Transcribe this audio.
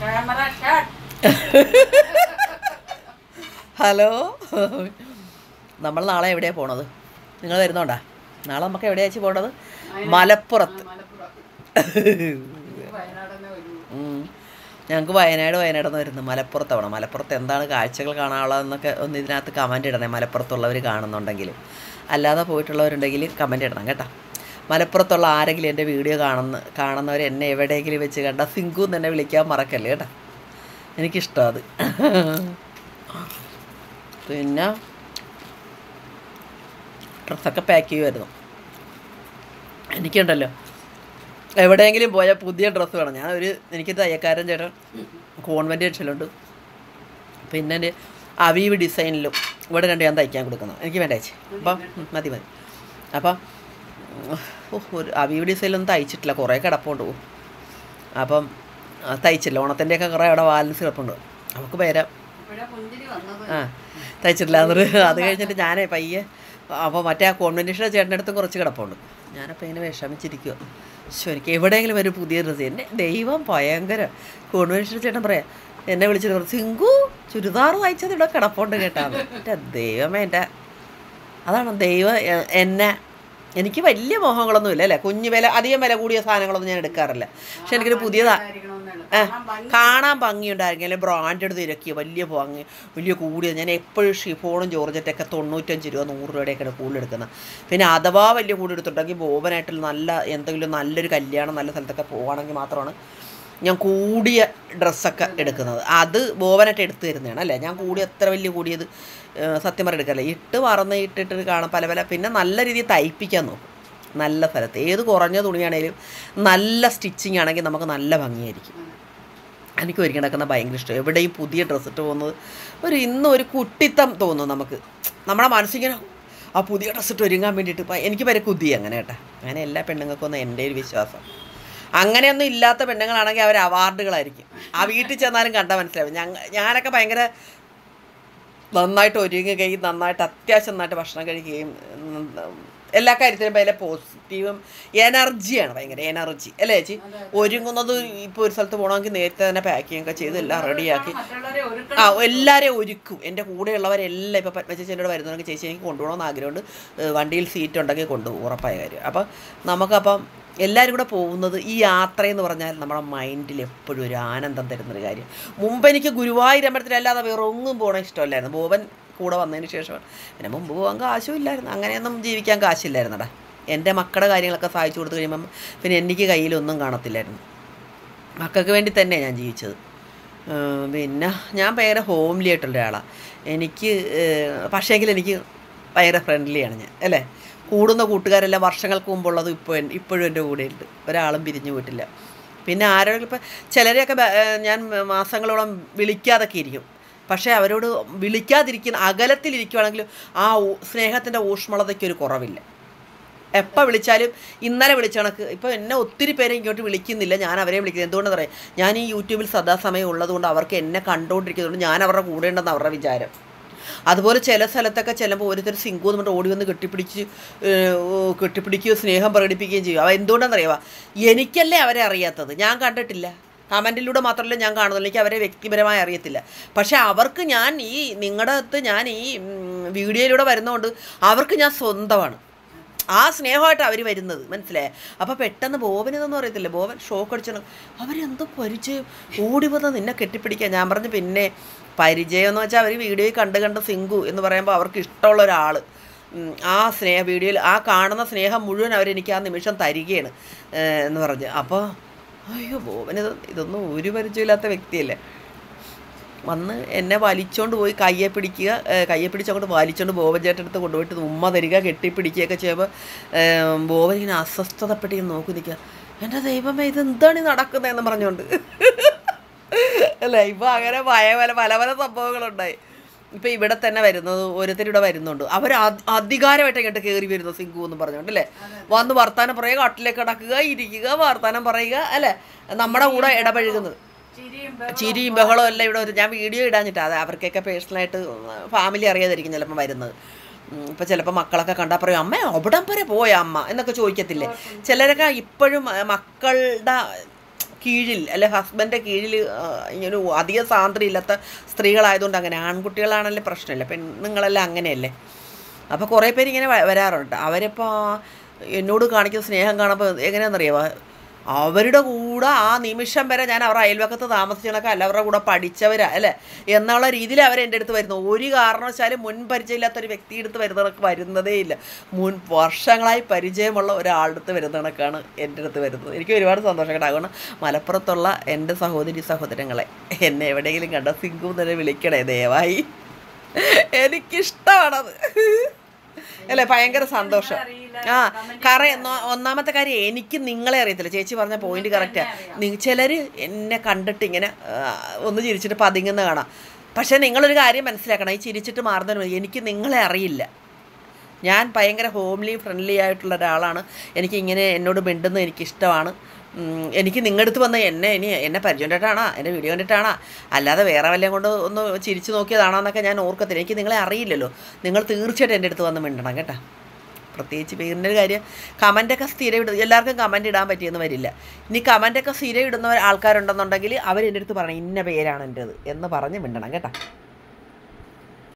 Camera shut hello നമ്മൾ നാളെ എവിടെയാണ് പോണത് നിങ്ങൾ വരുന്നോണ്ടാ നാളെ നമുക്ക് എവിടെയാ ചേച്ചി പോണത് മലപ്പുറത്ത് മലപ്പുറം വയനാട് തന്നെ വരൂ ഉം. ഞങ്ങൾക്ക് വയനാട് വയനാടെന്ന് വരുന്നത് മലപ്പുറത്ത് വേണം മലപ്പുറത്ത് എന്താണ് കാഴ്ചകൾ കാണാനുള്ളതെന്നൊക്കെ ഒന്ന് ഇതിനകത്ത് കമൻ്റ് ഇടണേ മലപ്പുറത്തുള്ളവർ കാണുന്നുണ്ടെങ്കിൽ അല്ലാതെ പോയിട്ടുള്ളവരുണ്ടെങ്കിൽ കമൻ്റ് ഇടണം കേട്ടോ മലപ്പുറത്തുള്ള ആരെങ്കിലും എൻ്റെ വീഡിയോ കാണുന്ന കാണുന്നവർ എന്നെ എവിടെയെങ്കിലും വെച്ച് കണ്ട സിങ്കു എന്ന് എന്നെ വിളിക്കാൻ മറക്കല്ലേ കേട്ടോ എനിക്കിഷ്ടം അത് പിന്നെ ഡ്രസ്സൊക്കെ പാക്ക് ചെയ്യുമായിരുന്നു എനിക്കുണ്ടല്ലോ എവിടെയെങ്കിലും പോയാൽ പുതിയ ഡ്രസ്സ് വേണം ഞാൻ ഒരു എനിക്ക് തയ്യക്കാരൻ ചേട്ടൻ കോൺവെൻറ്റ് അടിച്ചിലുണ്ട് പിന്നെ എൻ്റെ അവീവ് ഡിസൈനിലും ഇവിടെ രണ്ട് ഞാൻ തയ്ക്കാൻ കൊടുക്കുന്നത് എനിക്ക് വേണ്ട ചേച്ചി അപ്പം ഉം, മതി മതി അപ്പം ഉം, ഓ, ഒരു അവീവ് ഡിസൈനിലൊന്നും തയ്ച്ചിട്ടില്ല കുറേ കിടപ്പുണ്ട് ഓ. അപ്പം ആ, തയ്ച്ചില്ല ഓണത്തിൻ്റെയൊക്കെ കുറേ അവിടെ ബാലൻസ് കിടപ്പുണ്ട് നമുക്ക് പേരാ ഇപ്പോഴാ പുഞ്ചിരി വന്നത് ആ തയ്ച്ചിട്ടില്ല എന്നിട്ട് അത് കഴിഞ്ഞിട്ട് ഞാനേ പയ്യെ അപ്പോൾ മറ്റേ ആ കോൺവെൻറ്റേഷൻ ചേട്ടൻ്റെ അടുത്തും കുറച്ച് കിടപ്പുണ്ട് ഞാനപ്പോൾ ഇങ്ങനെ വിഷമിച്ചിരിക്കുക ശോ എനിക്ക് എവിടെയെങ്കിലും ഒരു പുതിയ ഡ്രസ്സ് എൻ്റെ ദൈവം ഭയങ്കര കോൺവെൻഷൻ ചേട്ടൻ പറയാം എന്നെ വിളിച്ചിട്ട് പറഞ്ഞു സിങ്കു ചുരിദാർ തയ്ച്ചത് ഇവിടെ കിടപ്പുണ്ട് കേട്ടാന്ന് എൻ്റെ ദൈവമേ എൻ്റെ അതാണ് ദൈവം എ- എന്നെ എനിക്ക് വലിയ മോഹങ്ങളൊന്നും ഇല്ല അല്ലേ കുഞ്ഞു വില അധികം വില കൂടിയ സാധനങ്ങളൊന്നും ഞാൻ എടുക്കാറില്ല പക്ഷെ എനിക്കൊരു പുതിയതാ ആയിരിക്കണമെന്നാണ്. ഏ, കാണാൻ ഭംഗി കാണാൻ ഭംഗിയുണ്ടായിരിക്കും അല്ലെങ്കിൽ ബ്രാൻഡഡ് തിരക്കിയ വലിയ ഭംഗി വലിയ കൂടിയത് ഞാൻ എപ്പോഴും ഷിഫോണും ജോർജറ്റൊക്കെ തൊണ്ണൂറ്റഞ്ച് രൂപ നൂറ് രൂപയുടെയൊക്കെയാണ് കൂടുതൽ എടുക്കുന്നത് പിന്നെ അഥവാ വലിയ കൂടി എടുത്തിട്ടുണ്ടെങ്കിൽ ബോബനായിട്ടുള്ള നല്ല എന്തെങ്കിലും നല്ലൊരു കല്യാണം നല്ല സ്ഥലത്തൊക്കെ പോവുകയാണെങ്കിൽ മാത്രമാണ് ഞാൻ കൂടിയ ഡ്രസ്സൊക്കെ എടുക്കുന്നത് അത് ബോബനായിട്ട് എടുത്തു തരുന്നതാണ് അല്ലേ ഞാൻ കൂടി എത്ര വലിയ കൂടിയത് ഏ, സത്യം പറഞ്ഞ് എടുക്കല്ലേ ഇട്ട് മറന്ന് ഇട്ടിട്ട് കാണാം പല പല പിന്നെ നല്ല രീതിയിൽ തയ്പ്പിക്കാൻ നോക്കും നല്ല സ്ഥലത്ത് ഏത് കുറഞ്ഞ തുണിയാണേലും നല്ല സ്റ്റിച്ചിങ് ആണെങ്കിൽ നമുക്ക് നല്ല ഭംഗിയായിരിക്കും എനിക്ക് ഒരുക്കി നടക്കുന്ന ഭയങ്കര ഇഷ്ടം എവിടെയും പുതിയ ഡ്രസ്സ് ഇട്ട് പോകുന്നത് ഒരു ഇന്ന് ഒരു കുട്ടിത്തം തോന്നും നമുക്ക് നമ്മുടെ മനസ്സിങ്ങനെ ആ പുതിയ ഡ്രസ്സ് ഇട്ട് ഒരുങ്ങാൻ വേണ്ടിയിട്ട് ഇപ്പം എനിക്ക് വരെ കുതി അങ്ങനെ കേട്ടാ അങ്ങനെ എല്ലാ പെണ്ണുങ്ങൾക്കും ഒന്നും എൻ്റെ ഒരു വിശ്വാസം അങ്ങനെയൊന്നും ഇല്ലാത്ത പെണ്ണുങ്ങളാണെങ്കിൽ അവർ അവാർഡുകളായിരിക്കും ആ വീട്ടിൽ ചെന്നാലും കണ്ടാൽ മനസ്സിലാവും ഞങ്ങ ഞാനൊക്കെ ഭയങ്കര നന്നായിട്ട് ഒരുങ്ങുകയും നന്നായിട്ട് അത്യാവശ്യം നന്നായിട്ട് ഭക്ഷണം കഴിക്കുകയും ഉം, എല്ലാ കാര്യത്തിലും ഭയങ്കര പോസിറ്റീവും എനർജിയാണ് ഭയങ്കര എനർജി അല്ലേ ചേച്ചി ഒരുങ്ങുന്നത് ഇപ്പോൾ ഒരു സ്ഥലത്ത് പോകണമെങ്കിൽ നേരത്തെ തന്നെ പാക്കിംഗ് ഒക്കെ ചെയ്ത് എല്ലാം റെഡിയാക്കി മറ്റുള്ളവരെ ഒരുക്കണം ആ എല്ലാവരെയും ഒരുക്കും എൻ്റെ കൂടെയുള്ളവരെല്ലാം ഇപ്പോൾ പത്മ ചേച്ചിയുടെ അടുത്ത് ചേച്ചി എനിക്ക് കൊണ്ടുപോകണമെന്ന് ആഗ്രഹമുണ്ട് ഏഹ് വണ്ടിയിൽ സീറ്റ് ഉണ്ടെങ്കിൽ കൊണ്ടുപോകും ഉറപ്പായ കാര്യം അപ്പം നമുക്കപ്പം എല്ലാവരും കൂടെ പോകുന്നത് ഈ യാത്രയെന്ന് പറഞ്ഞാൽ നമ്മുടെ മൈൻഡിൽ എപ്പോഴും ഒരു ആനന്ദം തരുന്നൊരു കാര്യം മുമ്പ് എനിക്ക് ഗുരുവായൂർ അമ്പലത്തിൽ അല്ലാതെ വേറെ ഒന്നും പോകണ ഇഷ്ടമല്ലായിരുന്നു ബോബൻ കൂടെ വന്നതിന് ശേഷമാണ് പിന്നെ മുമ്പ് പോകാൻ കാശും ഇല്ലായിരുന്നു അങ്ങനെയൊന്നും ജീവിക്കാൻ കാശില്ലായിരുന്നടാ എൻ്റെ മക്കളുടെ കാര്യങ്ങളൊക്കെ സഹായിച്ചു കൊടുത്തു കഴിയുമ്പം പിന്നെ എനിക്ക് കയ്യിലൊന്നും കാണത്തില്ലായിരുന്നു മക്കൾക്ക് വേണ്ടി തന്നെയാണ് ഞാൻ ജീവിച്ചത് ഏഹ് പിന്നെ ഞാൻ ഭയങ്കര ഹോംലി ആയിട്ടുള്ള ഒരാളാണ് എനിക്ക് ഏഹ് പക്ഷേങ്കിൽ എനിക്ക് ഭയങ്കര ഫ്രണ്ട്ലിയാണ് ഞാൻ അല്ലേ കൂടുന്ന കൂട്ടുകാരെല്ലാം വർഷങ്ങൾക്ക് മുമ്പുള്ളത് ഇപ്പോൾ എൻ- ഇപ്പോഴും എൻ്റെ കൂടെയുണ്ട് ഒരാളും പിരിഞ്ഞു പോയിട്ടില്ല പിന്നെ ആരോടെങ്കിലും ഇപ്പം ചിലരെയൊക്കെ ബ- ഏഹ് ഞാൻ മാസങ്ങളോളം വിളിക്കാതൊക്കെ ഇരിക്കും പക്ഷേ അവരോട് വിളിക്കാതിരിക്കുന്ന അകലത്തിലിരിക്കുവാണെങ്കിലും ആ ഊ- സ്നേഹത്തിൻ്റെ ഊഷ്മളതയ്ക്ക് ഒരു കുറവില്ല എപ്പോൾ വിളിച്ചാലും ഇന്നലെ വിളിച്ച കണക്ക് ഇപ്പോൾ എന്നെ ഒത്തിരി പേരെ ഇങ്ങോട്ട് വിളിക്കുന്നില്ല ഞാൻ അവരെ വിളിക്കുന്നത് എന്തുകൊണ്ടെന്ന് പറയാം ഞാൻ ഈ യൂട്യൂബിൽ സദാസമയം ഉള്ളതുകൊണ്ട് അവർക്ക് എന്നെ കണ്ടുകൊണ്ടിരിക്കുന്നതുകൊണ്ട് ഞാൻ അവരുടെ കൂടെ ഉണ്ടെന്ന് അവരുടെ വിചാരം അതുപോലെ ചില സ്ഥലത്തൊക്കെ ചെല്ലുമ്പോൾ ഓരോരുത്തർ സിങ്കു എന്ന് പറഞ്ഞിട്ട് ഓടി വന്ന് കെട്ടിപ്പിടിച്ച് ഏഹ്, ഓ, കെട്ടിപ്പിടിക്കുകയോ സ്നേഹം പ്രകടിപ്പിക്കുകയും ചെയ്യും അവ എന്തുകൊണ്ടാണെന്നറിയാവാ എനിക്കല്ലേ അവരെ അറിയാത്തത് ഞാൻ കണ്ടിട്ടില്ല കമൻറ്റിലൂടെ മാത്രമല്ല ഞാൻ കാണുന്നുള്ളൂ എനിക്ക് അവരെ വ്യക്തിപരമായി അറിയത്തില്ല പക്ഷേ അവർക്ക് ഞാൻ ഈ നിങ്ങളുടെ അടുത്ത് ഞാൻ ഈ ഉം, വീഡിയോയിലൂടെ വരുന്നതുകൊണ്ട് അവർക്ക് ഞാൻ സ്വന്തമാണ് ആ സ്നേഹമായിട്ട് അവർ വരുന്നത് മനസ്സിലായേ അപ്പോൾ പെട്ടെന്ന് ബോബൻ ഇതൊന്നും അറിയത്തില്ല ബോബൻ ഷോക്ക് അടിച്ചാണ് അവരെന്തോ പരിചയം ഓടി വന്ന് നിന്നെ കെട്ടിപ്പിടിക്കാൻ ഞാൻ പറഞ്ഞു പിന്നെ പരിചയം എന്ന് വെച്ചാൽ അവർ വീഡിയോയിൽ കണ്ട് കണ്ട് സിങ്കു എന്ന് പറയുമ്പോൾ അവർക്ക് ഇഷ്ടമുള്ള ഒരാൾ ആ സ്നേഹ വീഡിയോയിൽ ആ കാണുന്ന സ്നേഹം മുഴുവൻ അവരെനിക്ക് ആ നിമിഷം തരികയാണ് ഏഹ് എന്ന് പറഞ്ഞ് അപ്പോൾ അയ്യോ ബോബൻ ഇത് ഇതൊന്നും ഒരു പരിചയമില്ലാത്ത വ്യക്തിയല്ലേ വന്ന് എന്നെ വലിച്ചോണ്ട് പോയി കയ്യെ പിടിക്കുക ഏഹ് കയ്യെ പിടിച്ചങ്ങോട്ട് വലിച്ചോണ്ട് ബോബൻ ചേട്ടൻ അടുത്ത് കൊണ്ടുപോയിട്ട് ഉമ്മ തരിക കെട്ടിപ്പിടിക്കുകയൊക്കെ ചെയ്യുമ്പോൾ ഏഹ് ബോബൻ ഇങ്ങനെ അസ്വസ്ഥതപ്പെട്ട് ഇങ്ങനെ നോക്കി നിൽക്കുക എൻ്റെ ദൈവമേ ഇത് എന്താണ് ഈ നടക്കുന്നതെന്ന് പറഞ്ഞുകൊണ്ട് അല്ലേ ഇപ്പം അങ്ങനെ പല പല പല പല സംഭവങ്ങളുണ്ടായി ഇപ്പം ഇവിടെ തന്നെ വരുന്നത് ഓരോരുത്തർ ഇവിടെ വരുന്നുണ്ട് അവർ അധികാരമായിട്ട് ഇങ്ങോട്ട് കയറി വരുന്നു സിങ്കു എന്ന് പറഞ്ഞുകൊണ്ട് അല്ലേ വന്ന് വർത്താനം പറയുക കട്ടിലേക്ക് കിടക്കുക ഇരിക്കുക വർത്താനം പറയുക അല്ലേ നമ്മുടെ കൂടെ ഇടപഴകുന്നത് ചിരിയും ചിരിയും ബഹളവും എല്ലാം ഇവിടെ വരും ഞാൻ വീഡിയോ ഇടാഞ്ഞിട്ടാ അത് അവർക്കൊക്കെ പേഴ്സണലായിട്ട് ഫാമിലി അറിയാതിരിക്കും ചിലപ്പോൾ വരുന്നത് ഉം, ഇപ്പം ചിലപ്പോൾ മക്കളൊക്കെ കണ്ടാൽ പറയും അമ്മ അവിടം വരെ പോയ അമ്മ എന്നൊക്കെ ചോദിക്കത്തില്ലേ ചിലരൊക്കെ ഇപ്പോഴും ആ, മക്കളുടെ കീഴിൽ അല്ലെ ഹസ്ബൻ്റെ കീഴിൽ ആ, ഇങ്ങനെ അധികം സ്വാതന്ത്ര്യം ഇല്ലാത്ത സ്ത്രീകളായതുകൊണ്ട് അങ്ങനെ ആൺകുട്ടികളാണല്ലേ പ്രശ്നമില്ല പെണ്ണുങ്ങളെല്ലാം അങ്ങനെയല്ലേ അപ്പോൾ കുറേ പേര് ഇങ്ങനെ വ- വരാറുണ്ട് അവരിപ്പോൾ എന്നോട് കാണിക്കുന്ന സ്നേഹം കാണുമ്പോൾ എങ്ങനെയാണെന്നറിയാമോ അവരുടെ കൂടെ ആ നിമിഷം വരെ ഞാൻ അവരുടെ അയൽവക്കത്ത് താമസിച്ചണൊക്കെ അല്ല അവരുടെ കൂടെ പഠിച്ചവരാ അല്ലേ എന്നുള്ള രീതിയിൽ അവർ എൻ്റെ അടുത്ത് വരുന്നു ഒരു കാരണവശാലും മുൻ പരിചയമില്ലാത്തൊരു വ്യക്തി അടുത്ത് വരുന്നതൊക്കെ വരുന്നതേ ഇല്ല മുൻ വർഷങ്ങളായി പരിചയമുള്ള ഒരാളുടെ അടുത്ത് വരുന്ന കണക്കാണ് എൻ്റെ അടുത്ത് വരുന്നത് എനിക്ക് ഒരുപാട് സന്തോഷം കേട്ടോ അതുകൊണ്ട് മലപ്പുറത്തുള്ള എൻ്റെ സഹോദരി സഹോദരങ്ങളെ എന്നെ എവിടെയെങ്കിലും കണ്ട സിംഗു തന്നെ വിളിക്കണേ ദയവായി എനിക്കിഷ്ടമാണത് അല്ലേ ഭയങ്കര സന്തോഷം ആ കാരണം ഒന്നാമത്തെ കാര്യം എനിക്ക് നിങ്ങളെ അറിയത്തില്ല ചേച്ചി പറഞ്ഞ പോയിന്റ് കറക്റ്റാ ചിലർ എന്നെ കണ്ടിട്ട് ഇങ്ങനെ ആ, ഒന്ന് ചിരിച്ചിട്ട് പതുങ്ങുന്ന കാണാം പക്ഷേ നിങ്ങളൊരു കാര്യം മനസ്സിലാക്കണം ഈ ചിരിച്ചിട്ട് മാറുന്നതിന് മുമ്പ് എനിക്ക് നിങ്ങളെ അറിയില്ല ഞാൻ ഭയങ്കര ഹോംലി ഫ്രണ്ട്ലി ആയിട്ടുള്ള ഒരാളാണ് എനിക്ക് ഇങ്ങനെ എന്നോട് മിണ്ടുന്നത് എനിക്കിഷ്ടമാണ് ഉം, എനിക്ക് നിങ്ങളുടെ അടുത്ത് വന്ന് എന്നെ ഇനി എന്നെ പരിചയം കണ്ടിട്ടാണോ എൻ്റെ വീഡിയോ കണ്ടിട്ടാണോ അല്ലാതെ വേറെ വല്ലതും കൊണ്ട് ഒന്ന് ചിരിച്ചു നോക്കിയതാണോ എന്നൊക്കെ ഞാൻ ഓർക്കത്തില്ല എനിക്ക് നിങ്ങളെ അറിയില്ലല്ലോ നിങ്ങൾ തീർച്ചയായിട്ടും എൻ്റെ അടുത്ത് വന്ന് മിണ്ടണം കേട്ടോ പ്രത്യേകിച്ച് പേരിൻ്റെ ഒരു കാര്യം കമൻ്റൊക്കെ സ്ഥിരം ഇടും എല്ലാവർക്കും കമൻ്റ് ഇടാൻ പറ്റിയെന്ന് വരില്ല ഇനി കമൻ്റൊക്കെ സ്ഥിരം ഇടുന്ന ആൾക്കാരുണ്ടെന്നുണ്ടെങ്കിൽ അവർ എൻ്റെ അടുത്ത് പറയണം ഇന്ന പേരാണ് എൻ്റേത് എന്ന് പറഞ്ഞ് മിണ്ടണം കേട്ടോ